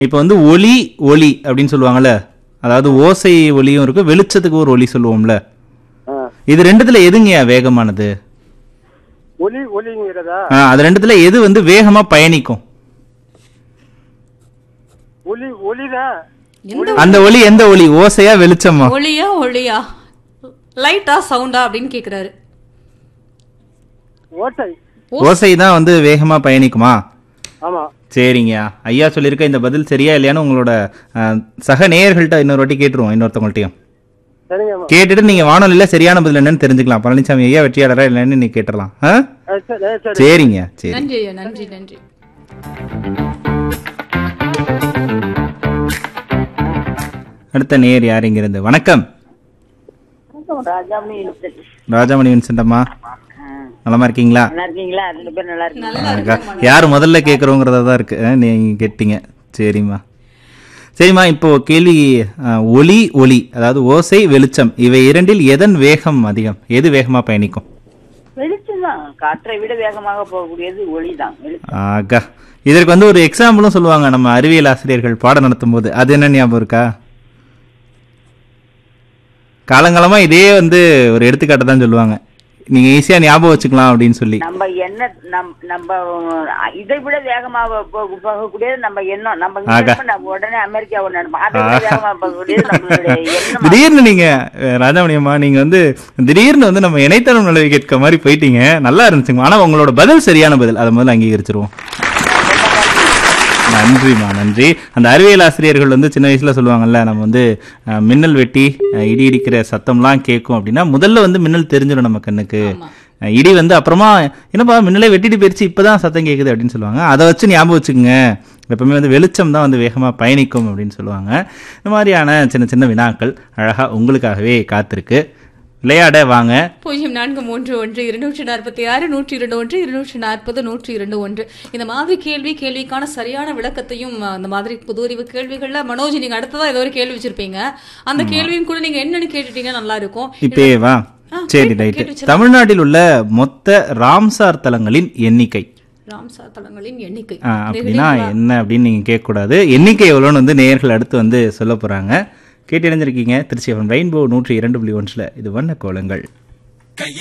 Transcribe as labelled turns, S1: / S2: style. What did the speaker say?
S1: இப்போ வந்து ஒளி ஒளி அப்படின்னு சொல்லுவாங்கல்ல அதாவது ஓசை ஒலியும் இருக்கு வெளிச்சத்துக்கு ஒரு ஒலி சொல்லுவோம்ல
S2: ஆ.
S1: இது ரெண்டுத்துல எதுங்கய்யா வேகமானது
S2: ஒலி ஒலிங்கிறதா
S1: ஆ, அது ரெண்டுத்துல எது வந்து வேகமா பயணிக்கும்
S2: ஒலி ஒலிதான்
S3: எந்த
S1: அந்த ஒலி எந்த ஒலி ஓசையா வெளிச்சமா
S3: ஒளியா ஒளியா லைட்டா சவுண்டா அப்படின்னு கேக்குறாரு
S2: ஓட்டை
S1: ஓசை தான் வந்து வேகமா பயணிக்குமா
S2: ஆமா
S1: சரிங்கய்யா ஐயா சொல்லியிருக்க இந்த பதில் சரியா இல்லையான்னு உங்களோட ஆ, சக நேயர்கள்ட்ட இன்னொரு வாட்டி கேட்டுருவோம் இன்னொருத்தவங்கள்ட்டையும்
S2: சரிங்கம்மா
S1: கேட்டுட்டு நீங்க வானொலியில சரியான பதில் என்னன்னு தெரிஞ்சுக்கலாம் பழனிசாமி ஐயா வெற்றியாளரா இல்லைன்னு நீ கேட்டுடலாம் ஆ?
S2: ஆ, சரி ஆ, சரி
S1: சரிங்க சரி
S3: நன்றி ஐயா நன்றி நன்றி
S1: அடுத்த நேயர் யார் இங்கிருந்து வணக்கம்
S4: ராஜாமணி இழுத்தல்.
S1: ராஜாமணி வின்சென்டம்மா
S4: ஆ,
S1: நலமா இருக்கீங்களா
S4: நல்லா இருக்கீங்களா ரெண்டு பேரும் நல்லா இருக்கீங்களா
S3: நல்லா
S1: அக்கா,
S3: இருக்கு
S1: யார் முதல்ல கேட்குறோங்கிறதா தான் இருக்கு ஆ, நீங்க கேட்டீங்க சரிம்மா சரிம்மா இப்போ கேள்வி ஆ, ஒலி ஒளி அதாவது ஓசை வெளிச்சம் இவை இரண்டில் எதன் வேகம் அதிகம் எது வேகமா பயணிக்கும்
S4: வெளிச்சம் தான் காற்றை விட வேகமாக போகக்கூடியது ஒளிதான் வெளிச்சம்
S1: ஆகா இதற்கு வந்து ஒரு எக்ஸாம்பிளும் சொல்லுவாங்க நம்ம அறிவியல் ஆசிரியர்கள் பாடம் நடத்தும் போது அது என்ன ஞாபகம் இருக்கா காலங்காலமா இதே வந்து ஒரு எடுத்துக்காட்டு தான் சொல்லுவாங்க நீங்க ஈஸியா ஞாபகம் வச்சுக்கலாம் அப்படின்னு சொல்லி
S4: நம்ம என்ன நம் நம்ம இதை விட வேகமாக போக- போகக்கூடியது நம்ம எண்ணம் நம்ம இங்க
S1: ஆகா.
S4: இருப்போம், நம்ம உடனே அமெரிக்காவை நினைப்போம் அதை விட வேகமாக போகக்கூடியது நம்மளுடைய எண்ணம்
S1: திடீர்னு நீங்க அஹ், ராஜாமணியம்மா நீங்க வந்து திடீர்னு வந்து நம்ம இணையதளம் நிலவி கேட்க மாதிரி போயிட்டீங்க நல்லா இருந்துச்சுங்க ஆனா உங்களோட பதில் சரியான பதில் அதை முதல்ல அங்கீகரிச்சிருவோம் நன்றிம்மா நன்றி அந்த அறிவியல் ஆசிரியர்கள் வந்து சின்ன வயசுல சொல்லுவாங்கல்ல நம்ம வந்து அஹ், மின்னல் வெட்டி அஹ், இடி இடிக்கிற சத்தம்லாம் கேட்கும் அப்படின்னா முதல்ல வந்து மின்னல் தெரிஞ்சிடும் நம்ம கண்ணுக்கு அஹ், இடி வந்து அப்புறமா என்னப்பா மின்னலே வெட்டிட்டு போயிருச்சு இப்பதான் சத்தம் கேட்குது அப்படின்னு சொல்லுவாங்க அதை வச்சு ஞாபகம் வச்சுக்கோங்க எப்பவுமே வந்து வெளிச்சம் தான் வந்து வேகமா பயணிக்கும் அப்படின்னு சொல்லுவாங்க இந்த மாதிரியான சின்ன சின்ன வினாக்கள் அழகா உங்களுக்காகவே காத்திருக்கு விளையாட வாங்க
S3: பூஜ்ஜியம் நான்கு மூன்று ஒன்று இருநூற்றி நாற்பத்தி ஆறு நூற்றி இரண்டு ஒன்று இருநூற்றி நாற்பது நூற்றி இரண்டு ஒன்று இந்த மாதிரி கேள்வி கேள்விக்கான சரியான விளக்கத்தையும் அஹ், இந்த மாதிரி புது அறிவு கேள்விகள்ல மனோஜ் நீங்க அடுத்ததா ஏதோ ஒரு கேள்வி வச்சிருப்பீங்க அந்த கேள்வியும் கூட நீங்க என்னன்னு கேட்டுட்டீங்க நல்லா இருக்கும்
S1: இப்பயே வா
S3: ஆ,
S1: சரி
S3: கேட்டு-
S1: ரைட்டு
S3: கேட்டு
S1: தமிழ்நாட்டில் உள்ள மொத்த ராம்சார் தலங்களின் எண்ணிக்கை
S3: ராம்சார் தலங்களின் எண்ணிக்கை
S1: ஆ, அப்படின்னா என்ன அப்படின்னு நீங்க கேட்கக்கூடாது எண்ணிக்கை எவ்வளோன்னு வந்து நேயர்கள் அடுத்து வந்து சொல்ல போறாங்க கேட்டு இணைஞ்சிருக்கீங்க திருச்சி ரெயின்போ நூற்றி இரண்டு புள்ளி ஒன்றில் இது வண்ண கோலங்கள்